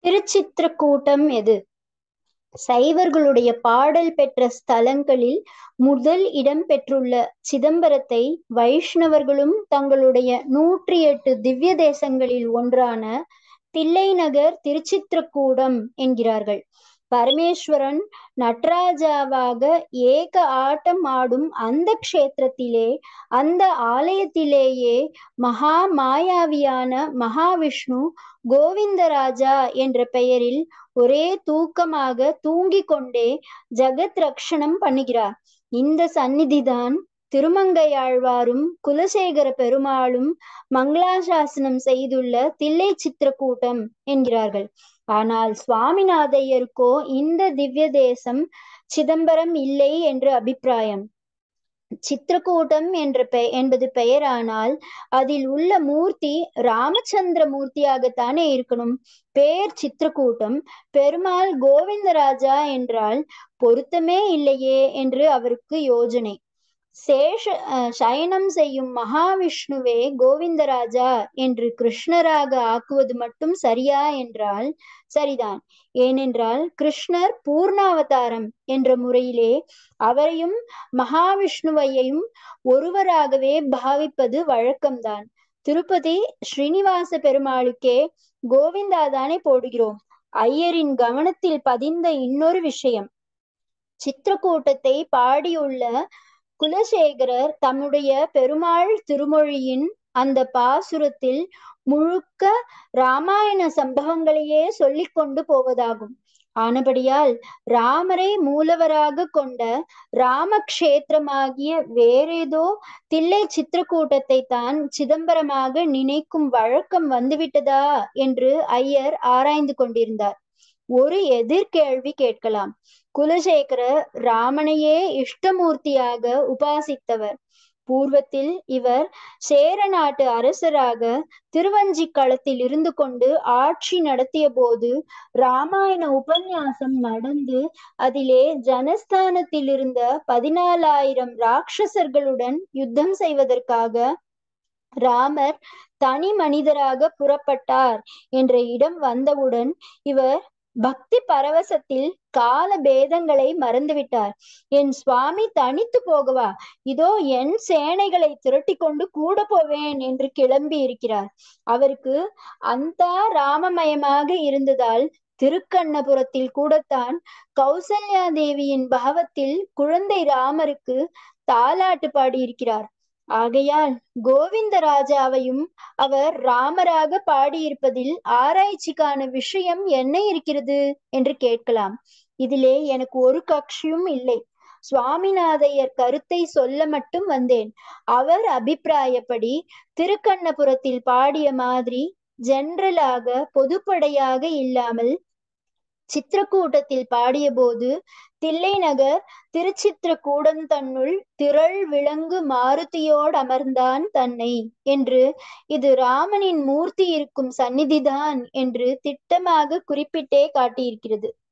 திருச்சித்திரக்கூட்டம் எது சைவர்களுடைய பாடல் பெற்ற ஸ்தலங்களில் முதல் இடம் பெற்றுள்ள சிதம்பரத்தை வைஷ்ணவர்களும் தங்களுடைய நூற்றி எட்டு திவ்ய தேசங்களில் ஒன்றான தில்லைநகர் திருச்சித்திரக்கூடம் என்கிறார்கள் பரமேஸ்வரன் நடராஜாவாக ஏக ஆட்டம் ஆடும் அந்த க்ஷேத்திரத்திலே அந்த ஆலயத்திலேயே மகா மாயாவியான மகாவிஷ்ணு கோவிந்தராஜா என்ற பெயரில் ஒரே தூக்கமாக தூங்கிக் கொண்டே ஜெகத் ரக்ஷணம் பண்ணுகிறார் இந்த சந்நிதிதான் திருமங்கையாழ்வாரும் குலசேகர பெருமாளும் மங்களாசாசனம் செய்துள்ள தில்லை சித்திரக்கூட்டம் என்கிறார்கள் ஆனால் சுவாமிநாதையருக்கோ இந்த திவ்ய தேசம் சிதம்பரம் இல்லை என்று அபிப்பிராயம் சித்திரக்கூட்டம் என்ற பெ என்பது பெயரானால் அதில் உள்ள மூர்த்தி ராமச்சந்திர மூர்த்தியாகத்தானே இருக்கணும் பேர் சித்திரக்கூட்டம் பெருமாள் கோவிந்தராஜா என்றால் பொருத்தமே இல்லையே என்று அவருக்கு யோஜனை சேஷ சயனம் செய்யும் மகாவிஷ்ணுவே கோவிந்தராஜா என்று கிருஷ்ணராக ஆக்குவது மட்டும் சரியா என்றால் சரிதான் ஏனென்றால் கிருஷ்ணர் பூர்ணாவதாரம் என்ற முறையிலே அவரையும் மகாவிஷ்ணுவையும் ஒருவராகவே பாவிப்பது வழக்கம்தான் திருப்பதி ஸ்ரீனிவாச பெருமாளுக்கே கோவிந்தா தானே போடுகிறோம் ஐயரின் கவனத்தில் பதிந்த இன்னொரு விஷயம் சித்திரக்கூட்டத்தை பாடியுள்ள குலசேகரர் தம்முடைய பெருமாள் திருமொழியின் அந்த பாசுரத்தில் முழுக்க ராமாயண சம்பவங்களையே சொல்லிக் கொண்டு போவதாகும் ஆனபடியால் ராமரை மூலவராக கொண்ட ராமக்ஷேத்திரமாகிய வேறேதோ தில்லை சித்திரக்கூட்டத்தை தான் சிதம்பரமாக நினைக்கும் வழக்கம் வந்துவிட்டதா என்று ஐயர் ஆராய்ந்து கொண்டிருந்தார் ஒரு எதிர்கேள்வி கேட்கலாம் குலசேகரர் ராமனையே இஷ்டமூர்த்தியாக உபாசித்தவர் பூர்வத்தில் இவர் சேர நாட்டு அரசராக திருவஞ்சிக்களத்தில் இருந்து கொண்டு ஆட்சி நடத்திய போது ராமாயண உபன்யாசம் நடந்து அதிலே ஜனஸ்தானத்தில் இருந்த பதினாலாயிரம் ராட்சசர்களுடன் யுத்தம் செய்வதற்காக ராமர் தனி மனிதராக புறப்பட்டார் என்ற இடம் வந்தவுடன் இவர் பக்தி பரவசத்தில் கால பேதங்களை மறந்துவிட்டார் என் சுவாமி தனித்து போகவா இதோ என் சேனைகளை திரட்டி கொண்டு கூட போவேன் என்று கிளம்பி இருக்கிறார் அவருக்கு அந்த ராமமயமாக இருந்ததால் திருக்கண்ணபுரத்தில் கூடத்தான் கௌசல்யா தேவியின் பாவத்தில் குழந்தை ராமருக்கு தாலாட்டு பாடியிருக்கிறார் ஆகையால் கோவிந்தராஜாவையும் அவர் ராமராக பாடியிருப்பதில் ஆராய்ச்சிக்கான விஷயம் என்ன இருக்கிறது என்று கேட்கலாம் இதிலே எனக்கு ஒரு கட்சியும் இல்லை சுவாமிநாதையர் கருத்தை சொல்ல மட்டும் வந்தேன் அவர் அபிப்பிராயப்படி திருக்கண்ணபுரத்தில் பாடிய மாதிரி ஜெனரலாக பொதுப்படையாக இல்லாமல் சித்திரக்கூட்டத்தில் பாடியபோது தில்லைநகர் திருச்சித்திரக்கூடம் தன்னுள் திரள் விளங்கு மாருதியோடு அமர்ந்தான் தன்னை என்று இது ராமனின் மூர்த்தி இருக்கும் சந்நிதிதான் என்று திட்டமாக குறிப்பிட்டே காட்டியிருக்கிறது